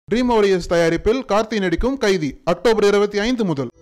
dream warriors தயாரிப்பில் கார்த்தி நடிக்கும் கைதி அக்டோபர் இருபத்தி ஐந்து முதல்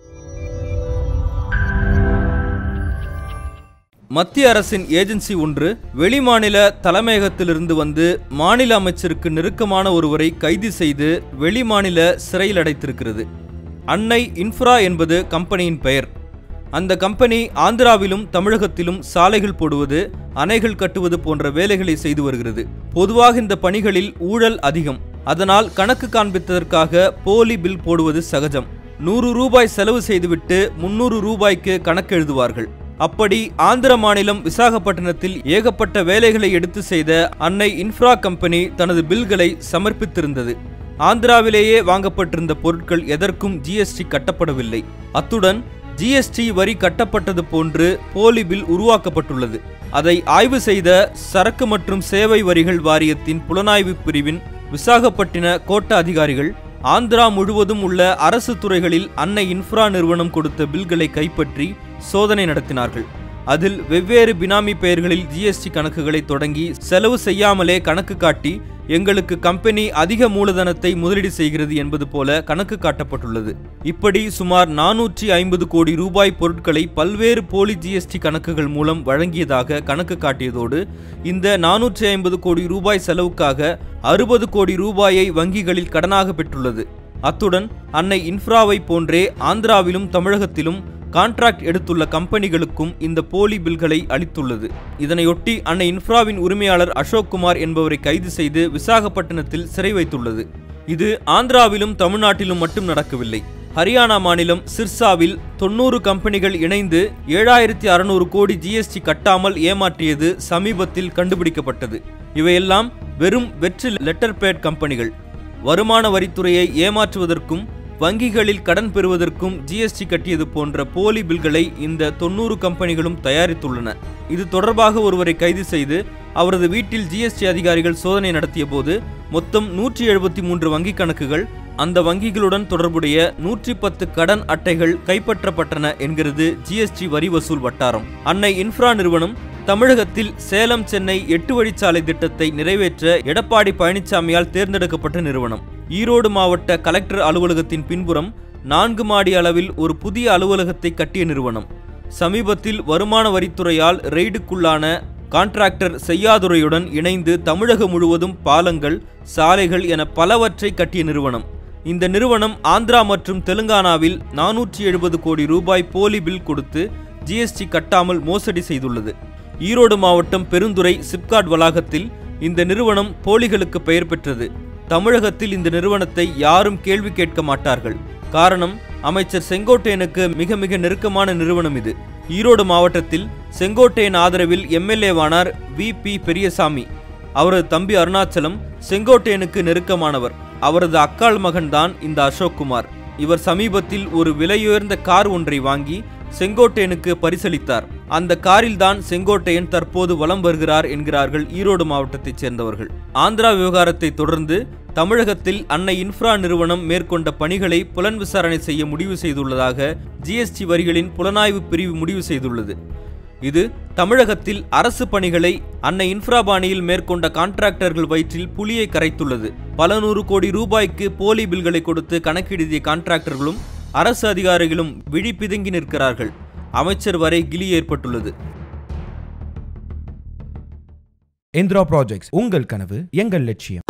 மத்திய அரசின் ஏஜென்சி ஒன்று வெளிமாநில தலைமையகத்திலிருந்து வந்து மாநில அமைச்சருக்கு நெருக்கமான ஒருவரை கைது செய்து வெளிமாநில சிறையில் அடைத்திருக்கிறது அன்னை இன்ஃப்ரா என்பது கம்பெனியின் பெயர் அந்த கம்பெனி ஆந்திராவிலும் தமிழகத்திலும் சாலைகள் போடுவது அணைகள் கட்டுவது போன்ற வேலைகளை செய்து வருகிறது பொதுவாக இந்த பணிகளில் ஊழல் அதிகம் அதனால் கணக்கு காண்பித்ததற்காக போலி பில் போடுவது சகஜம் நூறு ரூபாய் செலவு செய்துவிட்டு முன்னூறு ரூபாய்க்கு கணக்கு எழுதுவார்கள் அப்படி ஆந்திர மாநிலம் விசாகப்பட்டினத்தில் ஏகப்பட்ட வேலைகளை எடுத்து செய்த அன்னை இன்ஃப்ரா கம்பெனி தனது பில்களை சமர்ப்பித்திருந்தது ஆந்திராவிலேயே வாங்கப்பட்டிருந்த பொருட்கள் எதற்கும் ஜிஎஸ்டி கட்டப்படவில்லை அத்துடன் ஜிஎஸ்டி வரி கட்டப்பட்டது போன்று போலி பில் உருவாக்கப்பட்டுள்ளது அதை ஆய்வு செய்த சரக்கு மற்றும் சேவை வரிகள் வாரியத்தின் புலனாய்வு பிரிவின் விசாகப்பட்டின கோட்ட அதிகாரிகள் ஆந்திரா முழுவதும் உள்ள அரசு துறைகளில் அன்னை இன்ஃப்ரா நிறுவனம் கொடுத்த பில்களை கைப்பற்றி சோதனை நடத்தினார்கள் அதில் வெவ்வேறு பினாமி பெயர்களில் ஜிஎஸ்டி கணக்குகளை தொடங்கி செலவு செய்யாமலே கணக்கு காட்டி எங்களுக்கு கம்பெனி அதிக மூலதனத்தை முதலீடு செய்கிறது என்பது போல கணக்கு காட்டப்பட்டுள்ளது இப்படி சுமார் நானூற்றி ஐம்பது கோடி ரூபாய் பொருட்களை பல்வேறு போலி ஜிஎஸ்டி கணக்குகள் மூலம் வழங்கியதாக கணக்கு காட்டியதோடு இந்த நானூற்றி ஐம்பது கோடி ரூபாய் செலவுக்காக அறுபது கோடி ரூபாயை வங்கிகளில் கடனாக பெற்றுள்ளது அத்துடன் அன்னை இன்ஃப்ராவை போன்றே ஆந்திராவிலும் தமிழகத்திலும் கான்ட்ராக்ட் எடுத்துள்ள கம்பெனிகளுக்கும் இந்த போலி பில்களை அளித்துள்ளது இதனையொட்டி அன்னை இன்ஃப்ராவின் உரிமையாளர் அசோக் குமார் என்பவரை கைது செய்து விசாகப்பட்டினத்தில் சிறை வைத்துள்ளது இது ஆந்திராவிலும் தமிழ்நாட்டிலும் மட்டும் நடக்கவில்லை ஹரியானா மாநிலம் சிர்சாவில் தொண்ணூறு கம்பெனிகள் இணைந்து ஏழாயிரத்தி அறுநூறு கோடி ஜிஎஸ்டி கட்டாமல் ஏமாற்றியது சமீபத்தில் கண்டுபிடிக்கப்பட்டது இவையெல்லாம் வெறும் வெற்று லெட்டர் பேட் கம்பெனிகள் வருமான வரித்துறையை ஏமாற்றுவதற்கும் வங்கிகளில் கடன் பெறுவதற்கும் ஜிஎஸ்டி கட்டியது போன்ற போலி பில்களை இந்த தொண்ணூறு கம்பெனிகளும் தயாரித்துள்ளன இது தொடர்பாக ஒருவரை கைது செய்து அவரது வீட்டில் ஜிஎஸ்டி அதிகாரிகள் சோதனை நடத்திய போது மொத்தம் நூற்றி எழுபத்தி மூன்று வங்கிக் கணக்குகள் அந்த வங்கிகளுடன் தொடர்புடைய நூற்றி பத்து கடன் அட்டைகள் கைப்பற்றப்பட்டன என்கிறது ஜிஎஸ்டி வரி வசூல் வட்டாரம் அன்னை இன்ஃப்ரா நிறுவனம் தமிழகத்தில் சேலம் சென்னை எட்டு வழிச்சாலை திட்டத்தை நிறைவேற்ற எடப்பாடி பழனிசாமியால் தேர்ந்தெடுக்கப்பட்ட நிறுவனம் ஈரோடு மாவட்ட கலெக்டர் அலுவலகத்தின் பின்புறம் நான்கு மாடி அளவில் ஒரு புதிய அலுவலகத்தை கட்டிய நிறுவனம் சமீபத்தில் வருமான வரித்துறையால் ரெய்டுக்குள்ளான கான்ட்ராக்டர் செய்யாதுரையுடன் இணைந்து தமிழகம் முழுவதும் பாலங்கள் சாலைகள் என பலவற்றை கட்டிய நிறுவனம் இந்த நிறுவனம் ஆந்திரா மற்றும் தெலுங்கானாவில் நானூற்றி எழுபது கோடி ரூபாய் போலி பில் கொடுத்து ஜிஎஸ்டி கட்டாமல் மோசடி செய்துள்ளது ஈரோடு மாவட்டம் பெருந்துறை சிப்காட் வளாகத்தில் இந்த நிறுவனம் போலிகளுக்கு பெயர் பெற்றது தமிழகத்தில் இந்த நிறுவனத்தை யாரும் கேள்வி கேட்க மாட்டார்கள் காரணம் அமைச்சர் செங்கோட்டையனுக்கு மிக மிக நெருக்கமான நிறுவனம் இது ஈரோடு மாவட்டத்தில் செங்கோட்டையன் ஆதரவில் எம்எல்ஏவானார் வி பி பெரியசாமி அவரது தம்பி அருணாச்சலம் செங்கோட்டையனுக்கு நெருக்கமானவர் அவரது அக்காள் மகன்தான் இந்த அசோக் குமார் இவர் சமீபத்தில் ஒரு விலையுயர்ந்த கார் ஒன்றை வாங்கி செங்கோட்டையனுக்கு பரிசளித்தார் அந்த காரில்தான் செங்கோட்டையன் தற்போது வலம் வருகிறார் என்கிறார்கள் ஈரோடு மாவட்டத்தைச் சேர்ந்தவர்கள் ஆந்திரா விவகாரத்தை தொடர்ந்து தமிழகத்தில் அன்னை இன்ஃப்ரா நிறுவனம் மேற்கொண்ட பணிகளை புலன் விசாரணை செய்ய முடிவு செய்துள்ளதாக ஜிஎஸ்டி வரிகளின் புலனாய்வு பிரிவு முடிவு செய்துள்ளது இது தமிழகத்தில் அரசு பணிகளை அன்னை இன்ஃப்ரா பாணியில் மேற்கொண்ட கான்ட்ராக்டர்கள் வயிற்றில் புலியை கரைத்துள்ளது பல நூறு கோடி ரூபாய்க்கு போலி பில்களை கொடுத்து கணக்கெழுதிய கான்ட்ராக்டர்களும் அரசு அதிகாரிகளும் விழி பிதுங்கி நிற்கிறார்கள் அமைச்சர் வரை கிலி ஏற்பட்டுள்ளது இந்திரா ப்ராஜெக்ட்ஸ் உங்கள் கனவு எங்கள் லட்சியம்